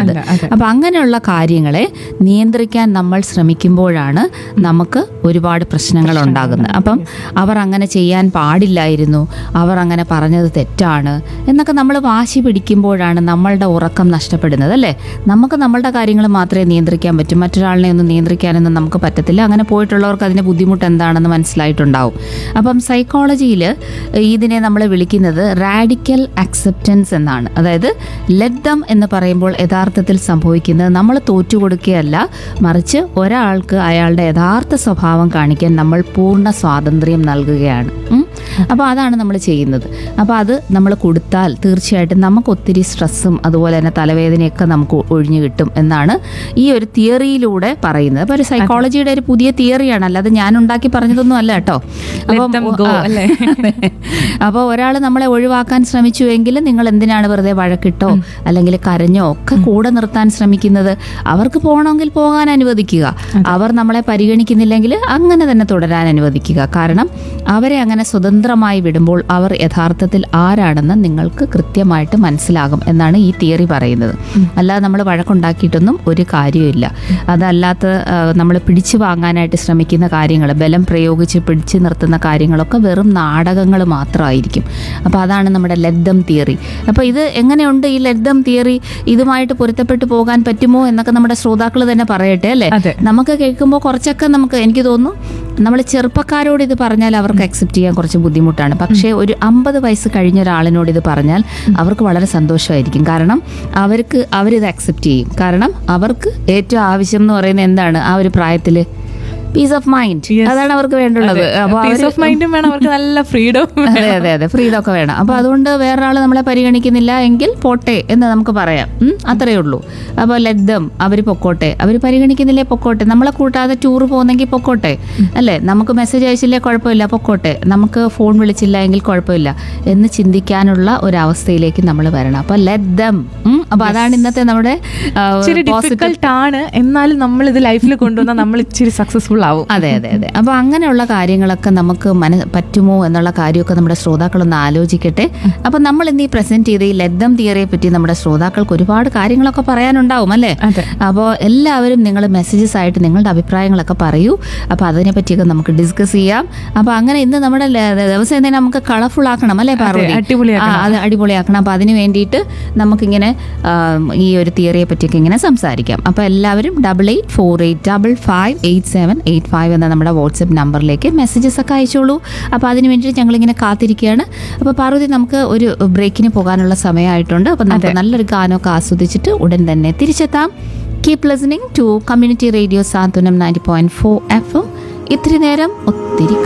ചെയ്യുന്നത് അല്ല, അതെ. അപ്പം അങ്ങനെയുള്ള കാര്യങ്ങളെ നിയന്ത്രിക്കാൻ നമ്മൾ ശ്രമിക്കുമ്പോഴാണ് നമുക്ക് ഒരുപാട് പ്രശ്നങ്ങൾ ഉണ്ടാകുന്നത് അപ്പം അവർ അങ്ങനെ ചെയ്യാൻ പാടില്ലായിരുന്നു അവർ അങ്ങനെ പറഞ്ഞത് തെറ്റാണ് എന്നൊക്കെ നമ്മൾ വാശി പിടിക്കുമ്പോഴാണ് നമ്മളുടെ ഉറക്കം നഷ്ടപ്പെടുന്നത് അല്ലേ നമുക്ക് നമ്മളുടെ കാര്യങ്ങൾ മാത്രമേ നിയന്ത്രിക്കാൻ പറ്റൂ മറ്റൊരാളിനെ ഒന്നും നിയന്ത്രിക്കാനൊന്നും നമുക്ക് പറ്റത്തില്ല അങ്ങനെ പോയിട്ടുള്ളവർക്ക് അതിൻ്റെ ബുദ്ധിമുട്ട് എന്താണെന്ന് മനസ്സിലായിട്ടുണ്ടാവും അപ്പം സൈക്കോളജിയിൽ ഇതിനെ നമ്മൾ വിളിക്കുന്നത് റാഡിക്കൽ അക്സെപ്റ്റൻസ് എന്നാണ് അതായത് ലബ്ധം എന്ന് പറയുമ്പോൾ യഥാർത്ഥത്തിൽ സംഭവിക്കുന്നത് നമ്മൾ തോറ്റുകൊടുക്കുകയല്ല മറിച്ച് ഒരാൾക്ക് അയാളുടെ യഥാർത്ഥ സ്വഭാവം കാണിക്കാൻ നമ്മൾ പൂർണ്ണ സ്വാതന്ത്ര്യം നൽകുകയാണ് ഉം. അപ്പോൾ അതാണ് നമ്മൾ ചെയ്യുന്നത് അപ്പോൾ അത് നമ്മൾ കൊടുത്താൽ തീർച്ചയായിട്ടും നമുക്ക് ഒത്തിരി സ്ട്രെസ്സും അതുപോലെ തന്നെ തലവേദനയൊക്കെ നമുക്ക് ഒഴിഞ്ഞു കിട്ടും എന്നാണ് ഈ ഒരു തിയറിയിലൂടെ പറയുന്നത് അപ്പോൾ ഒരു സൈക്കോളജിയുടെ ഒരു പുതിയ തിയറിയാണ് അല്ലാതെ ഞാൻ ഉണ്ടാക്കി പറഞ്ഞതൊന്നും അല്ല കേട്ടോ Let them go, ആ, അല്ലേ? അപ്പോൾ ഒരാൾ നമ്മളെ ഒഴിവാക്കാൻ ശ്രമിച്ചുവെങ്കിൽ നിങ്ങൾ എന്തിനാണ് വെറുതെ വഴക്കിട്ടോ അല്ലെങ്കിൽ കരഞ്ഞോ ഒക്കെ കൂടെ നിർത്താൻ ശ്രമിക്കുന്നത് അവർക്ക് പോകണമെങ്കിൽ പോകാൻ അനുവദിക്കുക അവർ നമ്മളെ പരിഗണിക്കുന്നില്ലെങ്കിൽ അങ്ങനെ തന്നെ തുടരാൻ അനുവദിക്കുക കാരണം അവരെ അങ്ങനെ സ്വതന്ത്രമായി വിടുമ്പോൾ അവർ യഥാർത്ഥത്തിൽ ആരാണെന്ന് നിങ്ങൾക്ക് കൃത്യമായിട്ട് മനസ്സിലാകും എന്നാണ് ഈ തിയറി പറയുന്നത് അല്ലാതെ നമ്മൾ വഴക്കുണ്ടാക്കിയിട്ടൊന്നും ഒരു കാര്യമില്ല അതല്ലാത്ത നമ്മൾ പിടിച്ചു വാങ്ങാനായിട്ട് ശ്രമിക്കുന്ന കാര്യങ്ങൾ ബലം പ്രയോഗിച്ച് പിടിച്ചു നിർത്തുന്ന കാര്യങ്ങളൊക്കെ വെറും നാടകങ്ങൾ മാത്രമായിരിക്കും അപ്പോൾ അതാണ് നമ്മുടെ ലബ്ധം തിയറി അപ്പോൾ ഇത് എങ്ങനെയുണ്ട് ഈ ലബ്ധം തിയറി ഇതുമായിട്ട് പൊരുത്തപ്പെട്ടു പോകാൻ പറ്റുമോ എന്നൊക്കെ നമ്മുടെ ശ്രോതാക്കൾ തന്നെ പറയട്ടെ അല്ലേ അതെ. നമുക്ക് കേൾക്കുമ്പോൾ കുറച്ചൊക്കെ നമുക്ക് എനിക്ക് തോന്നുന്നു നമ്മൾ ചെറുപ്പക്കാരോട് ഇത് പറഞ്ഞാൽ അവർക്ക് അക്സെപ്റ്റ് ചെയ്യാൻ കുറച്ച് ബുദ്ധിമുട്ടാണ് പക്ഷേ ഒരു അമ്പത് വയസ്സ് കഴിഞ്ഞ ഒരാളിനോട് ഇത് പറഞ്ഞാൽ അവർക്ക് വളരെ സന്തോഷമായിരിക്കും കാരണം അവർക്ക് അവരിത് അക്സെപ്റ്റ് ചെയ്യും കാരണം അവർക്ക് ഏറ്റവും ആവശ്യം എന്ന് പറയുന്നത് എന്താണ് ആ ഒരു പ്രായത്തിൽ പീസ് ഓഫ് മൈൻഡ് Yes. അതാണ് അവർക്ക് വേണ്ടുള്ളത് അപ്പോൾ പീസ് ഓഫ് മൈൻഡും വേണം അവർക്ക് നല്ല ഫ്രീഡം അതെ അതെ അതെ ഫ്രീഡം ഒക്കെ വേണം അപ്പോൾ അതുകൊണ്ട് വേറൊരാൾ നമ്മളെ പരിഗണിക്കുന്നില്ല എങ്കിൽ പോട്ടെ എന്ന് നമുക്ക് പറയാം ഉം, അത്രയേ ഉള്ളൂ അപ്പോൾ ലബ്ധം അവർ പൊക്കോട്ടെ അവർ പരിഗണിക്കുന്നില്ലേ പൊക്കോട്ടെ നമ്മളെ കൂട്ടാതെ ടൂർ പോകുന്നെങ്കിൽ പൊക്കോട്ടെ അല്ലേ നമുക്ക് മെസ്സേജ് അയച്ചില്ലേ കുഴപ്പമില്ല പൊക്കോട്ടെ നമുക്ക് ഫോൺ വിളിച്ചില്ല എങ്കിൽ കുഴപ്പമില്ല എന്ന് ചിന്തിക്കാനുള്ള ഒരു അവസ്ഥയിലേക്ക് നമ്മൾ വരണം അപ്പോൾ ലബ്ധം അപ്പോൾ അതാണ് ഇന്നത്തെ നമ്മുടെ ഇച്ചിരി പോസിറ്റീവ് ഡിഫിക്കൽട്ട് ആണ് എന്നാലും നമ്മൾ ഇത് ലൈഫിൽ കൊണ്ടുവന്നാൽ നമ്മൾ ഇച്ചിരി സക്സസ്ഫുൾ ആവും അതെ അതെ അതെ അപ്പോൾ അങ്ങനെയുള്ള കാര്യങ്ങളൊക്കെ നമുക്ക് മന പറ്റുമോ എന്നുള്ള കാര്യമൊക്കെ നമ്മുടെ ശ്രോതാക്കളൊന്ന് ആലോചിക്കട്ടെ അപ്പോൾ നമ്മൾ ഇന്ന് ഈ പ്രസന്റ് ചെയ്ത ഈ ലബ്ധം തിയറിയെ പറ്റി നമ്മുടെ ശ്രോതാക്കൾക്ക് ഒരുപാട് കാര്യങ്ങളൊക്കെ പറയാനുണ്ടാവും അല്ലേ അതെ. അപ്പോൾ എല്ലാവരും നിങ്ങൾ മെസ്സേജസ് ആയിട്ട് നിങ്ങളുടെ അഭിപ്രായങ്ങളൊക്കെ പറയൂ അപ്പോൾ അതിനെ പറ്റിയൊക്കെ നമുക്ക് ഡിസ്കസ് ചെയ്യാം അപ്പോൾ അങ്ങനെ ഇന്ന് നമ്മുടെ ല- ദിവസം എന്തെങ്കിലും നമുക്ക് കളർഫുൾ ആക്കണം അല്ലേ പാർവതി അടിപൊളിയാക്കണം. ആ, അത് അടിപൊളിയാക്കണം അപ്പോൾ അതിന് വേണ്ടിയിട്ട് നമുക്കിങ്ങനെ ആം, ഈ ഒരു തിയറിയെ പറ്റിയൊക്കെ ഇങ്ങനെ സംസാരിക്കാം അപ്പോൾ എല്ലാവരും double eight four eight double five eight seven eight five എന്ന നമ്മുടെ വാട്സപ്പ് നമ്പറിലേക്ക് മെസ്സേജസ് ഒക്കെ അയച്ചോളൂ അപ്പോൾ അതിന് വേണ്ടിയിട്ട് ഞങ്ങളിങ്ങനെ കാത്തിരിക്കുകയാണ് അപ്പോൾ പാർവതി നമുക്ക് ഒരു ബ്രേക്കിന് പോകാനുള്ള സമയമായിട്ടുണ്ട് അപ്പോൾ നമുക്ക് നല്ലൊരു ഗാനമൊക്കെ ആസ്വദിച്ചിട്ട് ഉടൻ തന്നെ തിരിച്ചെത്താം keep listening to community radio Santhwanam ninety point four F ഇത്തിരി നേരം ഒത്തിരി